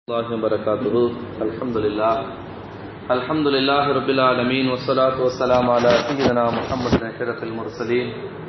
الله وبركاته الحمد لله الحمد لله رب العالمين والصلاة والسلام على سيدنا محمد أشرف المرسلين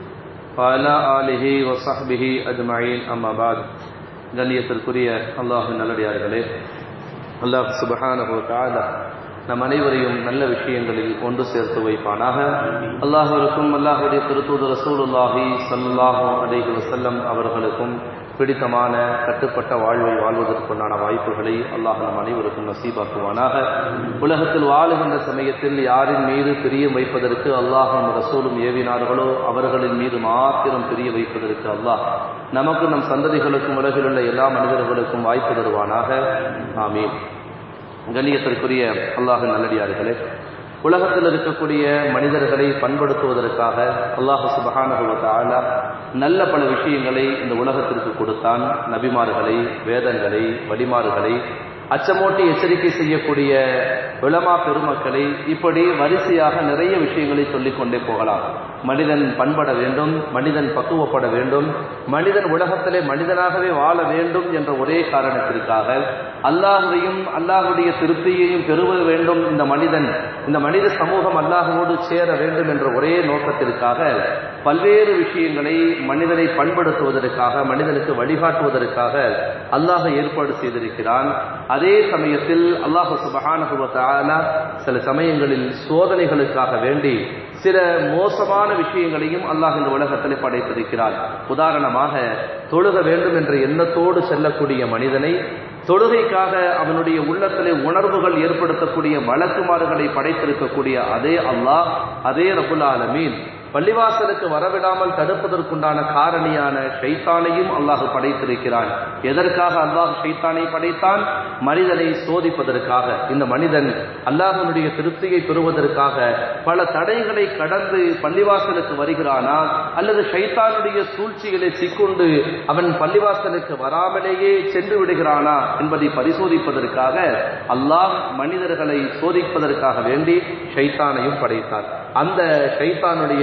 وعلى آله وصحبه أجمعين أما بعد கண்ணியத்திற்குரிய அல்லாஹ் நல்லடியார்களே அல்லாஹ் சுபஹானஹு தஆலா நம் அனைவரையும் நல்ல விஷயங்களில் ஒன்று சேர்த்து வைப்பானாக அல்லாஹ்விற்கும் அல்லாஹ்வுடைய திருத்தூதர் ரசூலுல்லாஹி ஸல்லல்லாஹு அலைஹி வஸல்லம் அவர்களுக்கும் பிடித்தமான கட்டுப்பட்ட வாழ்வை வாழ்வதற்குண்டான வாய்ப்புகளை அல்லாஹ் நம் அனைவருக்கும் நசீபாக்குவானாக உலகத்தில் வாழுகின்ற சமயத்தில் யாரின் மீது பிரிய வைப்பதற்கு அல்லாஹும் ரசூலும் ஏவினார்களோ அவர்களின் மீது மாத்திரம் பிரிய வைப்பதற்கு அல்லாஹ் நமக்கு நம் சந்ததிகளுக்கும் உலகில் உள்ள எல்லா மனிதர்களுக்கும் வாய்ப்பு தருவானாக ஆமீன் கண்ணியத்திற்குரிய அல்லாஹ் நல்லடியார்களே உலகத்தில் இருக்கக்கூடிய மனிதர்களை பண்படுத்துவதற்காக அல்லாஹு சுபஹானகுவத்தால நல்ல பல விஷயங்களை இந்த உலகத்திற்கு கொடுத்தான் நபிமார்களை வேதங்களை வழிமாறுகளை அச்சமோட்டி எச்சரிக்கை செய்யக்கூடிய விளமா பெருமக்களை இப்படி வரிசையாக நிறைய விஷயங்களை சொல்லிக் கொண்டே போகலாம் மனிதன் பண்பட வேண்டும் மனிதன் பக்குவப்பட வேண்டும் மனிதன் உலகத்திலே மனிதனாகவே வாழ வேண்டும் என்ற ஒரே காரணத்திற்காக அல்லாஹுவையும் அல்லாஹுடைய திருப்தியையும் பெறுவ வேண்டும் இந்த மனிதன் இந்த மனித சமூகம் அல்லாஹுவோடு சேர வேண்டும் என்ற ஒரே நோக்கத்திற்காக பல்வேறு விஷயங்களை மனிதனை பண்படுத்துவதற்காக மனிதனுக்கு வழிகாட்டுவதற்காக அல்லாஹ் ஏற்பாடு செய்திருக்கிறான் அதே சமயத்தில் அல்லாஹு சுபஹானகுவத்தாலா சில சமயங்களில் சோதனைகளுக்காக வேண்டி சில மோசமான விஷயங்களையும் அல்லாஹ் இந்த உலகத்தில் படைத்திருக்கிறார் உதாரணமாக தொழுக வேண்டும் என்ற எண்ணத்தோடு செல்லக்கூடிய மனிதனை தொழுகைக்காக அவனுடைய உள்ளத்திலே உணர்வுகள் ஏற்படுத்தக்கூடிய வழக்குமாறுகளை படைத்திருக்கக்கூடிய அதே அல்லாஹ் அதே ரபுல் ஆலமீன் பள்ளிவாசலுக்கு வரவிடாமல் தடுப்பதற்குண்டான காரணியான ஷைத்தானையும் அல்லாஹ் படைத்திருக்கிறான் எதற்காக அல்லாஹ் ஷைத்தானை படைத்தான் மனிதனை சோதிப்பதற்காக இந்த மனிதன் அல்லாஹனுடைய திருப்தியை பெறுவதற்காக பல தடைகளை கடந்து பள்ளிவாசலுக்கு வருகிறானா அல்லது ஷைத்தானுடைய சூழ்ச்சிகளை சிக்கொண்டு அவன் பள்ளிவாசலுக்கு வராமலேயே சென்று விடுகிறானா என்பதை பரிசோதிப்பதற்காக அல்லாஹ் மனிதர்களை சோதிப்பதற்காக வேண்டி ஷைத்தானையும் படைத்தான் அந்த ஷைத்தானுடைய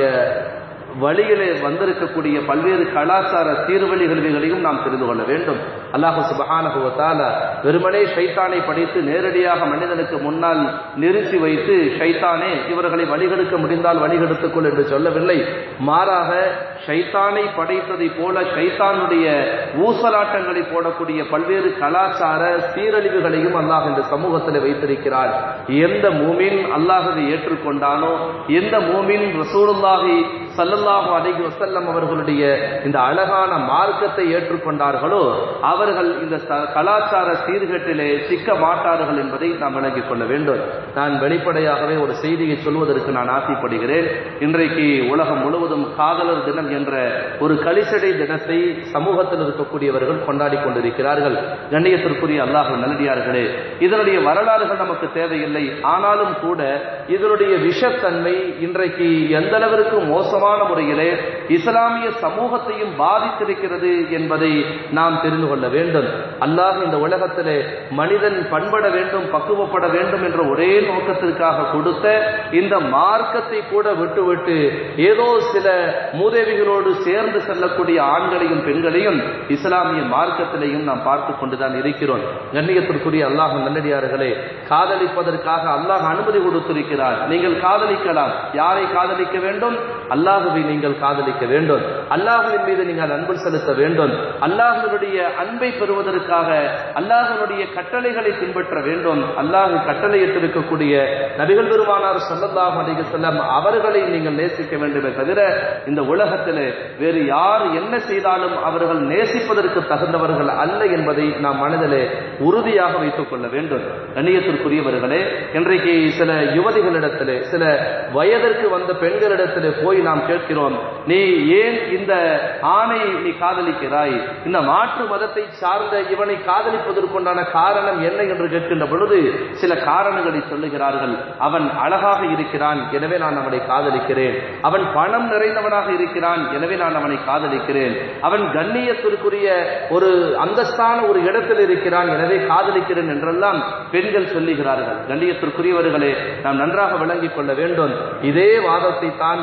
வழியிலே வந்திருக்கக்கூடிய பல்வேறு கலாச்சார சீர்வழிகளையும் நாம் தெரிந்து கொள்ள வேண்டும் அல்லாஹு சுபஹானகுவத்தால வெறுமனே ஷைத்தானை படித்து நேரடியாக மனிதனுக்கு முன்னால் நிறுத்தி வைத்து ஷைத்தானே இவர்களை வழிகெடுக்க முடிந்தால் வழிகெடுத்துக்கொள் என்று சொல்லவில்லை மாறாக ஷைத்தானை படைத்ததை போல ஷைத்தானுடைய ஊசலாட்டங்களை போடக்கூடிய பல்வேறு கலாச்சார சீரழிவுகளையும் அல்லாஹ் இந்த சமூகத்தில் வைத்திருக்கிறார் எந்த மூமின் அல்லாஹவை ஏற்றுக்கொண்டானோ எந்த மூமின் ரசூலுல்லாஹி சல்லல்லாஹு அலைஹி வசல்லம் அவர்களுடைய இந்த அழகான மார்க்கத்தை ஏற்றுக்கொண்டார்களோ அவர்கள் இந்த கலாச்சார சீர்கேட்டிலே சிக்க மாட்டார்கள் என்பதை நாம் விளங்கிக் கொள்ள வேண்டும் நான் வெளிப்படையாகவே ஒரு செய்தியை சொல்வதற்கு நான் ஆசைப்படுகிறேன் இன்றைக்கு உலகம் முழுவதும் காதலர் தினம் என்ற ஒரு கலிசடை தினத்தை சமூகத்தில் இருக்கக்கூடியவர்கள் கொண்டாடி கொண்டிருக்கிறார்கள் கண்ணியத்திற்குரிய அல்லாஹ் நல்லடியார்களே இதனுடைய வரலாறுகள் நமக்கு தேவையில்லை ஆனாலும் கூட இதனுடைய விஷத்தன்மை இன்றைக்கு எந்த அளவிற்கு மோசமான முறையிலே இஸ்லாமிய சமூகத்தையும் பாதித்திருக்கிறது என்பதை நாம் தெரிந்து கொள்ள வேண்டும் அல்லாஹ் இந்த உலகத்திலே மனிதன் பண்பட வேண்டும் பக்குவப்பட வேண்டும் என்ற ஒரே நோக்கத்திற்காக கொடுத்த இந்த மார்க்கத்தை கூட விட்டுவிட்டு ஏதோ சில மூதேவிகளோடு சேர்ந்து செல்லக்கூடிய ஆண்களையும் பெண்களையும் இஸ்லாமிய மார்க்கத்திலையும் நாம் பார்த்து கொண்டுதான் இருக்கிறோம் கண்ணியத்திற்குரிய அல்லாஹ் நல்லடியார்களே காதலிப்பதற்காக அல்லாஹ் அனுமதி கொடுத்திருக்கிறார் நீங்கள் காதலிக்கலாம் யாரை காதலிக்க வேண்டும் அல்லாஹுவை நீங்கள் காதலிக்க வேண்டும் அல்லாஹுவின் மீது நீங்கள் அன்பு செலுத்த வேண்டும் அல்லாஹுடைய அன்பை பெறுவதற்காக அல்லாஹனுடைய கட்டளைகளை பின்பற்ற வேண்டும் அல்லாஹ் கட்டளையிட்டிருக்கக்கூடிய நபிகள் பெருமானார் சொல்லல்லாஹ் அலிக செல்லம் அவர்களை நீங்கள் நேசிக்க வேண்டுமே தவிர இந்த உலகத்தில் வேறு யார் என்ன செய்தாலும் அவர்கள் நேசிப்பதற்கு தகுந்தவர்கள் அல்ல என்பதை நாம் மனதிலே உறுதியாக வைத்துக் கொள்ள வேண்டும் கண்ணியத்திற்குரியவர்களே இன்றைக்கு சில யுவதிகளிடத்திலே சில வயதிற்கு வந்த பெண்களிடத்திலே போய் நாம் கேட்கிறோம் நீ ஏன் இந்த ஆணை நீ காதலிக்கிறாய் இந்த மாற்று மதத்தை சார்ந்த இவனை காதலிப்பதற்குண்டான காரணம் என்ன என்று கேட்கின்ற பொழுது சில காரணங்களை சொல்லுகிறார்கள் அவன் அழகாக இருக்கிறான் எனவே நான் அவனை காதலிக்கிறேன் அவன் பணம் நிறைந்தவனாக இருக்கிறான் எனவே நான் அவனை காதலிக்கிறேன் அவன் கண்ணியத்திற்குரிய ஒரு அந்தஸ்தான ஒரு இடத்தில் இருக்கிறான் எனவே காதலிக்கிறேன் என்றெல்லாம் பெண்கள் சொல்லுகிறார்கள் கண்ணியத்திற்குரியவர்களே நாம் நன்றாக விளங்கிக் கொள்ள வேண்டும் இதே வாதத்தை தான் முனாஃபி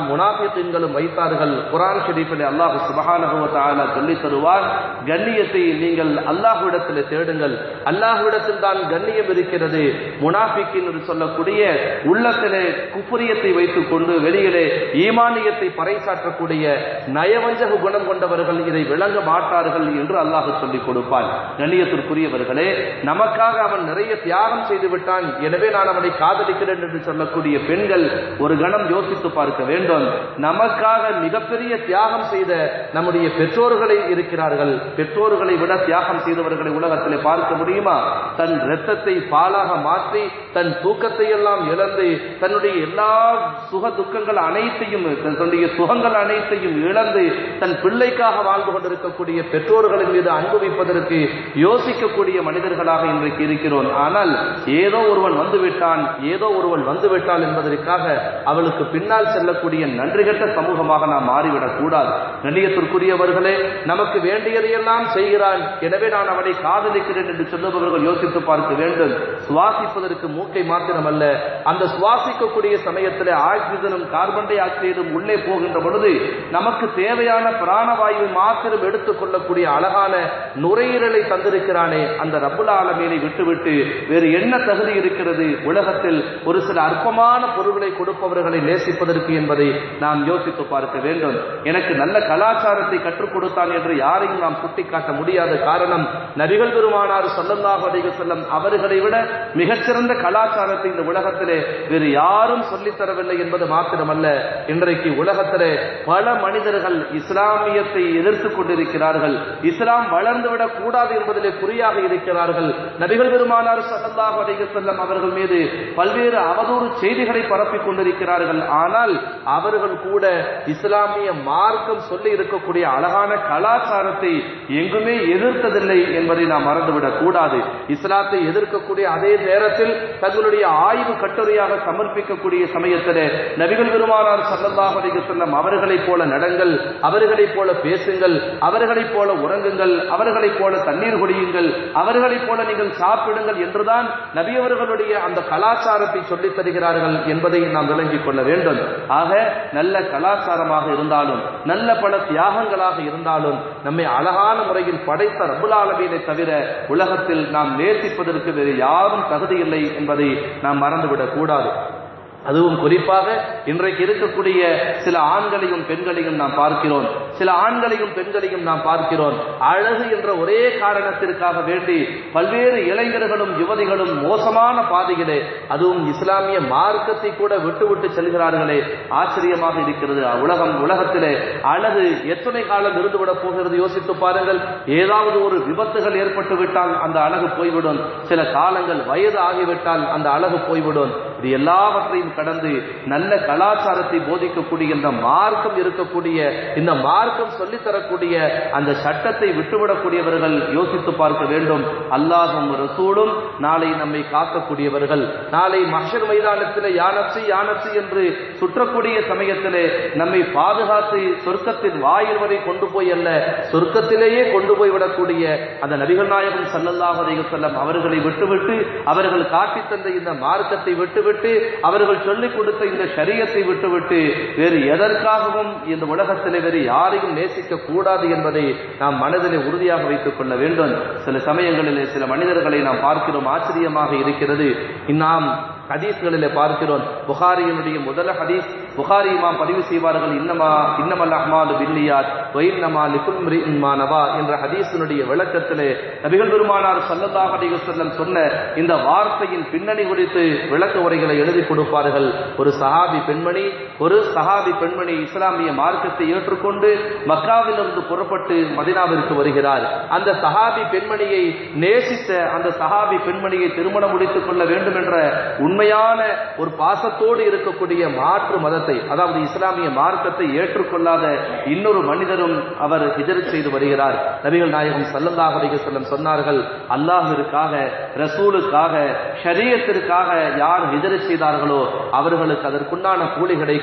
முனாஃபிகளும் வைத்தார்கள் குரான் ஷெரீஃபில் அல்லாஹ் சுபஹானஹு வ தஆலா சொல்லித் தருவார் கண்ணியத்தை நீங்கள் அல்லாஹ்விடத்தில் தேடுங்கள் அல்லாஹ்விடத்தில் தான் கண்ணியம் இருக்கிறது முனாஃபிக்கின் என்று சொல்லக்கூடிய உள்ளத்திலே குஃபரியத்தை வைத்துக் கொண்டு வெளியிலே ஈமானியத்தை பறைசாற்றக்கூடிய நயவஞ்சக குணம் கொண்டவர்கள் இதை விளங்க மாட்டார்கள் என்று அல்லாஹ் சொல்லிக் கொடுப்பான் கண்ணியத்திற்குரியவர்களே நமக்காக அவன் நிறைய தியாகம் செய்து விட்டான் எனவே நான் அவனை காதலிக்கிறேன் என்று சொல்லக்கூடிய பெண்கள் ஒரு கணம் யோசித்து பார்க்க வேண்டும் நமக்காக மிகப்பெரிய தியாகம் செய்த நம்முடைய பெற்றோர்களை இருக்கிறார்கள் பெற்றோர்களை விட தியாகம் செய்தவர்களை உலகத்திலே பார்க்க முடியுமா தன் இரத்தத்தை பாலாக மாற்றி தன் தூக்கத்தை எல்லாம் இழந்து தன்னுடைய எல்லா சுக துக்கங்கள் அனைத்தையும் தன்னுடைய சுகங்கள் அனைத்தையும் இழந்து தன் பிள்ளைக்காக வாழ்ந்து கொண்டிருக்கக்கூடிய பெற்றோர்களின் மீது அனுபவிப்பதற்கு யோசிக்கக்கூடிய மனிதர்களாக இன்றைக்கு இருக்கிறோம் ஆனால் ஏதோ ஒருவன் வந்துவிட்டான் ஏதோ ஒருவன் வந்துவிட்டாள் என்பதற்காக அவளுக்கு பின்னால் செல்லக்கூடிய நன்றிகட்ட சமூகமாக நாம் மாறிவிடக் கூடாது கண்ணியத்திற்குரியவர்களே நமக்கு வேண்டியதையெல்லாம் செய்கிறான் எனவே நான் அவனை காதலிக்கிறேன் என்று சொல்லுபவர்கள் யோசித்து பார்க்க வேண்டும் சுவாசிப்பதற்கு மூக்கை மாத்திரமல்ல அந்த சுவாசிக்கக்கூடிய சமயத்தில் ஆக்சிஜனும் கார்பன் டை ஆக்சைடும் உள்ளே போகின்ற பொழுது நமக்கு தேவையான பிராணவாயுவை மாத்திரம் எடுத்துக் கொள்ளக்கூடிய அழகான நுரையீரலை தந்திருக்கிறானே அந்த ரப்புல் ஆலமீனை விட்டுவிட்டு வேறு என்ன தகுதி இருக்கிறது உலகத்தில் ஒரு சில அற்பமான பொருள்களை கொடுப்பவர்களை நேசிப்பதற்கு என்பதை நாம் யோசித்து பார்க்க வேண்டும் எனக்கு நல்ல கலாச்சாரத்தை கற்றுக் கொடுத்தான் என்று யாரையும் நாம் சுட்டிக்காட்ட முடியாத காரணம் நபிகள் பெருமானார் சொல்லல்லாஹு அலைஹி வஸல்லம் அவர்களை விட மிகச்சிறந்த கலாச்சாரத்தை இந்த உலகத்திலே வேறு யாரும் சொல்லித் தரவில்லை என்பது மாத்திரமல்ல இன்றைக்கு உலகத்திலே பல மனிதர்கள் இஸ்லாமியத்தை எதிர்த்துக் கொண்டிருக்கிறார்கள் இஸ்லாம் வளர்ந்துவிடக் கூடாது என்பதிலே குறியாக இருக்கிறார்கள் நபிகள் பெருமானார் ஸல்லல்லாஹு அலைஹி வஸல்லம் அவர்கள் மீது பல்வேறு அவதூறு செய்திகளை பரப்பிக் கொண்டிருக்கிறார்கள் ஆனால் அவர்கள் கூட இஸ்லாமிய மார்க்கம் சொல்லி இருக்கக்கூடிய அழகான கலாச்சாரத்தை எங்குமே எதிர்த்ததில்லை என்பதை நாம் மறந்துவிடக் கூடாது இஸ்லாத்தை எதிர்க்கக்கூடிய அதே நேரத்தில் தங்களுடைய ஆய்வு கட்டுரையாக சமர்ப்பிக்கக்கூடிய சமயத்தில் நபிகள் பெருமானார் ஸல்லல்லாஹு அலைஹி வஸல்லம் அவர்களைப் போல நடங்கள் அவர்களைப் போல பேசுங்கள் அவர்களைப் போல உறங்குங்கள் அவர்களைப் போல தண்ணீர் குடியுங்கள் அவர்களைப் போல நீங்கள் சாப்பிடுங்கள் என்றுதான் நபியவர்களுடைய அந்த கலாச்சாரத்தை சொல்லித் தருகிறார்கள் என்பதை நாம் விளங்கிக் கொள்ள வேண்டும் ஆக நல்ல கலாச்சாரமாக இருந்தாலும் நல்ல பல தியாகங்களாக இருந்தாலும் நம்மை அழகான முறையில் படைத்த ரபுல் ஆலமீனை தவிர உலகத்தில் நாம் நேசிப்பதற்கு வேறு யாரும் தகுதியில்லை என்பதை நாம் மறந்துவிடக் கூடாது அதுவும் குறிப்பாக இன்றைக்கு இருக்கக்கூடிய சில ஆண்களையும் பெண்களையும் நாம் பார்க்கிறோம் சில ஆண்களையும் பெண்களையும் நாம் பார்க்கிறோம் அழகு என்ற ஒரே காரணத்திற்காக வேண்டி பல்வேறு இளைஞர்களும் யுவதிகளும் மோசமான பாதையிலே அதுவும் இஸ்லாமிய மார்க்கத்தை கூட விட்டு விட்டு செல்கிறார்களே ஆச்சரியமாக இருக்கிறது உலகம் உலகத்திலே அழகு எத்தனை காலம் இருந்துவிடப் போகிறது யோசித்து பாருங்கள் ஏதாவது ஒரு விபத்துகள் ஏற்பட்டு விட்டால் அந்த அழகு போய்விடும் சில காலங்கள் வயது ஆகிவிட்டால் அந்த அழகு போய்விடும் இது எல்லாவற்றையும் கடந்து நல்ல கலாச்சாரத்தை போதிக்கக்கூடிய இந்த மார்க்கம் இருக்கக்கூடிய இந்த மார்க்கம் சொல்லித் தரக்கூடிய அந்த சட்டத்தை விட்டுவிடக்கூடியவர்கள் யோசித்து பார்க்க வேண்டும் அல்லாஹும் ரசூலும் நாளை நம்மை காக்கக்கூடியவர்கள் நாளை மஷர் மைதானத்திலே யானச்சு யானச்சு என்று சுற்றக்கூடிய சமயத்திலே நம்மை பாதுகாத்து சொர்க்கத்தின் வாயில் வரை கொண்டு போய் அல்ல சொர்க்கத்திலேயே கொண்டு போய் விடக்கூடிய அந்த நபிகள் நாயகம் சல்லல்லாஹு அலைஹி வஸல்லம் அவர்களை விட்டுவிட்டு அவர்கள் காட்டித் தந்த இந்த மார்க்கத்தை விட்டுவிட்டு அவர்கள் சொல்லிக் கொடுத்த இந்த ஷரியத்தை விட்டுவிட்டு வேறு எதற்காகவும் இந்த உலகத்திலே வேறு யாரையும் நேசிக்க கூடாது என்பதை நாம் மனதிலே உறுதியாக வைத்துக் கொள்ள வேண்டும் சில சமயங்களிலே சில மனிதர்களை நாம் பார்க்கிறோம் ஆச்சரியமாக இருக்கிறது நாம் ஹதீஸ்களிலே பார்க்கிறோம் புகாரியினுடைய முதல் ஹதீஸ் புகாரி இமாம் பதிவு செய்வார்கள் இன்னமா இன்னமல் அஹ்மாது பில்லியாத் வைன்னமா லிகுல் மிரிஇன் மா நவா என்ற ஹதீஸினுடைய விளக்கத்திலே நபிகள் பெருமானார் ஸல்லல்லாஹு அலைஹி வஸல்லம் சொன்ன இந்த வார்த்தையின் பின்னணி குறித்து விளக்க உரைகளை எழுதி கொடுப்பார்கள் ஒரு சஹாபி பெண்மணி ஒரு சஹாபி பெண்மணி இஸ்லாமிய மார்க்கத்தை ஏற்றுக்கொண்டு மக்காவிலிருந்து புறப்பட்டு மதினாவிற்கு வருகிறார் அந்த சஹாபி பெண்மணியை நேசித்த அந்த சஹாபி பெண்மணியை திருமணம் முடித்துக் கொள்ள வேண்டும் என்ற உண்மையான ஒரு பாசத்தோடு இருக்கக்கூடிய மாற்று மதத்தை அதாவது இஸ்லாமிய மார்க்கத்தை ஏற்றுக்கொள்ளாத இன்னொரு மனிதரும் அவர் ஹிஜரத் செய்து வருகிறார் நபிகள் நாயகம் ஸல்லல்லாஹு அலைஹி வஸல்லம் சொன்னார்கள் அல்லாஹ்விற்காக ரசூலுக்காக ஷரியத்திற்காக யார் ஹிஜரத் செய்தார்களோ அவர்களுக்கு அதற்குண்டான கூலி கிடைக்கும்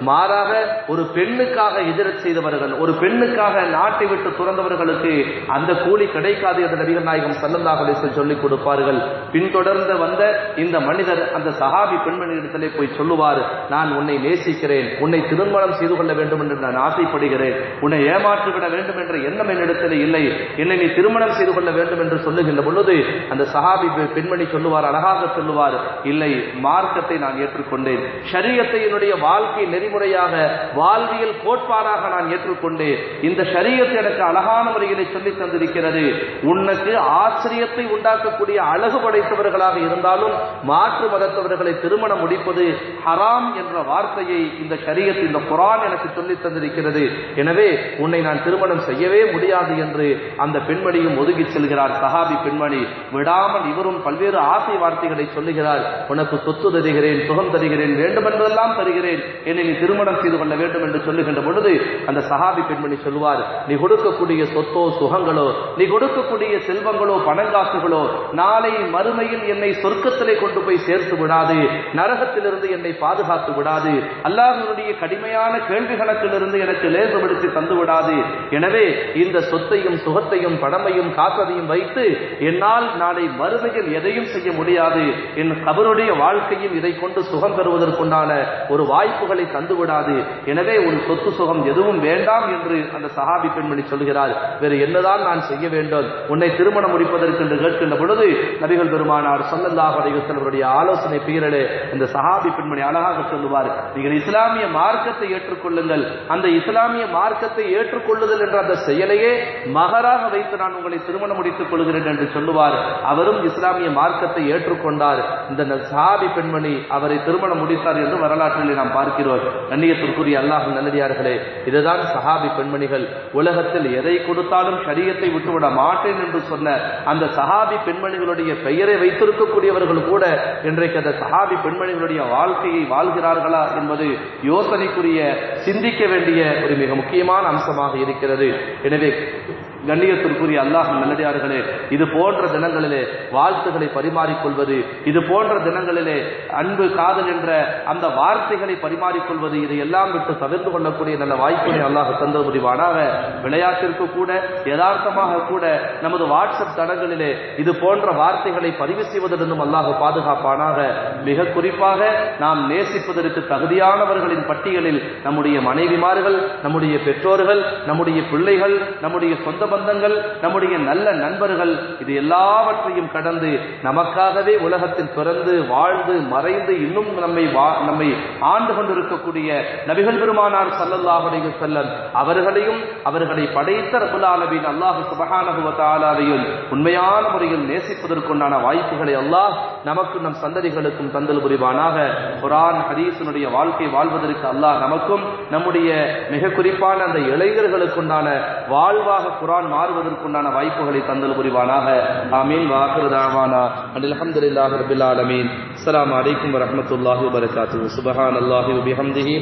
மாறாக ஒரு பெண்ணுக்காக எதிரச் செய்தவர்கள் ஒரு பெண்ணுக்காக நாட்டை விட்டு துறந்தவர்களுக்கு அந்த கூலி கிடைக்காது என்று நபிகள் நாயகம் சல்லல்லாஹு அலைஹி வஸல்லம் சொல்லிக் கொடுப்பார்கள் பின்தொடர்ந்து வந்த இந்த மனிதர் அந்த சஹாபி பெண்மணியிடத்திலே போய் சொல்லுவார் நான் உன்னை நேசிக்கிறேன் உன்னை திருமணம் செய்து கொள்ள வேண்டும் என்று நான் ஆசைப்படுகிறேன் உன்னை ஏமாற்றிவிட வேண்டும் என்ற எண்ணம் என்னிடத்தில் இல்லை என்னை நீ திருமணம் செய்து கொள்ள வேண்டும் என்று சொல்லுகின்ற பொழுது அந்த சஹாபி பெ- பெண்மணி சொல்லுவார் அழகாக சொல்லுவார் இல்லை மார்க்கத்தை நான் ஏற்றுக்கொண்டேன் ஷரியத்தை என்னுடைய வாழ்க்கை நெறிமுறையாக வாழ்வியல் கோட்பாடாக நான் ஏற்றுக்கொண்டேன் இந்த ஷரியத் எனக்கு அழகான முறையிலே சொல்லித் தந்திருக்கிறது உனக்கு ஆச்சரியத்தை உண்டாக்கக்கூடிய அழகு படைத்தவர்களாக இருந்தாலும் மாற்று மதத்தவர்களை திருமணம் முடிப்பது ஹராம் என்ற வார்த்தையை இந்த ஷரியத் இந்த குரான் எனக்கு சொல்லித் தந்திருக்கிறது எனவே உன்னை நான் திருமணம் செய்யவே முடியாது என்று அந்த பெண்மணியும் ஒதுங்கிச் செல்கிறார் சஹாபி பெண்மணி விடாமல் இவரும் பல்வேறு ஆசை வார்த்தைகளை சொல்லுகிறார் உனக்கு சொத்து தருகிறேன் சுகம் தருகிறேன் வேண்டுமென்றெல்லாம் தருகிறேன் என்னை நீ திருமணம் செய்து கொள்ள வேண்டும் என்று சொல்லுகின்ற பொழுது அந்த சஹாபி பெண்மணி சொல்வார் நீ கொடுக்கக்கூடிய சொத்தோ சுகங்களோ நீ கொடுக்கக்கூடிய செல்வங்களோ பணங்காசுகளோ நாளை மறுமையில் என்னை சொர்க்கத்திலே கொண்டு போய் சேர்த்து விடாது நரகத்திலிருந்து என்னை பாதுகாத்து விடாது அல்லாஹ்வுடைய கடுமையான கேள்வி கணக்கிலிருந்து எனக்கு லேசுபடுத்தி தந்து விடாது எனவே இந்த சொத்தையும் சுகத்தையும் பணமையும் காசதையும் வைத்து என்னால் நாளை மறுமையில் எதையும் செய்ய முடியாது என் கபருடைய வாழ்க்கையில் இதை கொண்டு சுகம் பெறுவதற்குண்டான ஒரு வாய்ப்புகளை தந்து விடாது எனவே ஒரு சொத்து சுகம் எதுவும் வேண்டாம் என்று அந்த சஹாபி பெண்மணி சொல்கிறார் வேறு என்னதான் நான் செய்ய வேண்டும் உன்னை திருமணம் முடிப்பதற்கு என்று கேட்கின்ற பொழுது நபிகள் பெருமானார் சொல்லல்லாஹ் அலைவசல்வருடைய ஆலோசனை பெயரிலே இந்த சஹாபி பெண்மணி அழகாக சொல்லுவார் நீங்கள் இஸ்லாமிய மார்க்கத்தை ஏற்றுக்கொள்ளுங்கள் அந்த இஸ்லாமிய மார்க்கத்தை ஏற்றுக்கொள்ளுதல் என்ற அந்த செயலையே மகராக வைத்து நான் உங்களை திருமணம் முடித்துக் கொள்கிறேன் என்று சொல்லுவார் அவரும் இஸ்லாமிய மார்க்கத்தை ஏற்றுக்கொண்டார் இந்த சஹாபி பெண்மணி அவரை திருமணம் முடித்தார் என்று வரலாற்றிலே நாம் பார்க்கிறோம் கண்ணியத்திற்குரிய அல்லாஹ் நல்லடியார்களே இதுதான் சஹாபி பெண்மணிகள் உலகத்தில் எதை கொடுத்தாலும் ஷரியத்தை விட்டுவிட மாட்டேன் என்று சொன்ன அந்த சஹாபி பெண்மணிகளுடைய பெயரை வைத்திருக்கக்கூடியவர்கள் கூட இன்றைக்கு அந்த சஹாபி பெண்மணிகளுடைய வாழ்க்கையை வாழ்கிறார்களா என்பது யோசனைக்குரிய சிந்திக்க வேண்டிய ஒரு மிக முக்கியமான அம்சமாக இருக்கிறது எனவே கண்ணியத்திற்குரிய அல்லாஹ் நல்லடியார்களே இது போன்ற தினங்களிலே வாழ்த்துக்களை பரிமாறிக்கொள்வது இது போன்ற தினங்களிலே அன்பு காதல் என்ற அந்த வார்த்தைகளை பரிமாறிக்கொள்வது இதை எல்லாம் விட்டு தவிர்த்து கொள்ளக்கூடிய நல்ல வாய்ப்பினை அல்லாஹ் தந்த முடிவானாக விளையாட்டிற்கு கூட யதார்த்தமாக கூட நமது வாட்ஸ்அப் தடங்களிலே இது போன்ற வார்த்தைகளை பதிவு செய்வதிலிருந்தும் அல்லாஹ் பாதுகாப்பானாக மிக குறிப்பாக நாம் நேசிப்பதற்கு தகுதியானவர்களின் பட்டியலில் நம்முடைய மனைவிமார்கள் நம்முடைய பெற்றோர்கள் நம்முடைய பிள்ளைகள் நம்முடைய சொந்த பந்தங்கள் நம்முடைய நல்ல நண்பர்கள் இது எல்லாவற்றையும் கடந்து நமக்காகவே உலகத்தில் பிறந்து வாழ்ந்து மறைந்து இன்னும் நம்மை வா- நம்மை ஆண்டு கொண்டிருக்கக்கூடிய நபிகள் பெருமானார் ஸல்லல்லாஹு அலைஹி வஸல்லம் அவர்களையும் அவர்களை படைத்த ரபுல் ஆலமீன் அல்லாஹ் சுப்ஹானஹு வ தஆலாவையும் உண்மையான முறையில் நேசிப்பதற்குண்டான வாய்ப்புகளை அல்லாஹ் நமக்கு நம் சந்ததிகளுக்கும் தந்தல் புரிவானாக குர்ஆன் ஹதீஸினுடைய வாழ்க்கை வாழ்வதற்கு அல்லாஹ் நமக்கும் நம்முடைய மிக குறிப்பான அந்த இளைஞர்களுக்குண்டான வாழ்வாக குர்ஆன் மாறுவதற்குண்டான வாய்ப்புகளை தந்தல் புரிவானாக ஆமீன் வாஹிரு தாவானா அனில் அல்ஹம்துலில்லாஹி ரப்பில் ஆலமீன் அஸ்ஸலாமு அலைக்கும் வரஹ்மத்துல்லாஹி வபரகாத்துஹு சுப்ஹானல்லாஹி வபிஹம்திஹி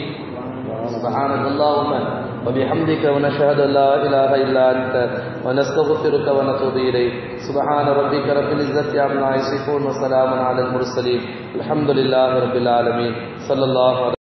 سبحانك اللهم وبحمدك ونشهد أن لا إله إلا أنت ونستغفرك ونتوب إليك سبحان ربك رب العزة عما يصفون وسلام على المرسلين الحمد لله رب العالمين صلى الله عليه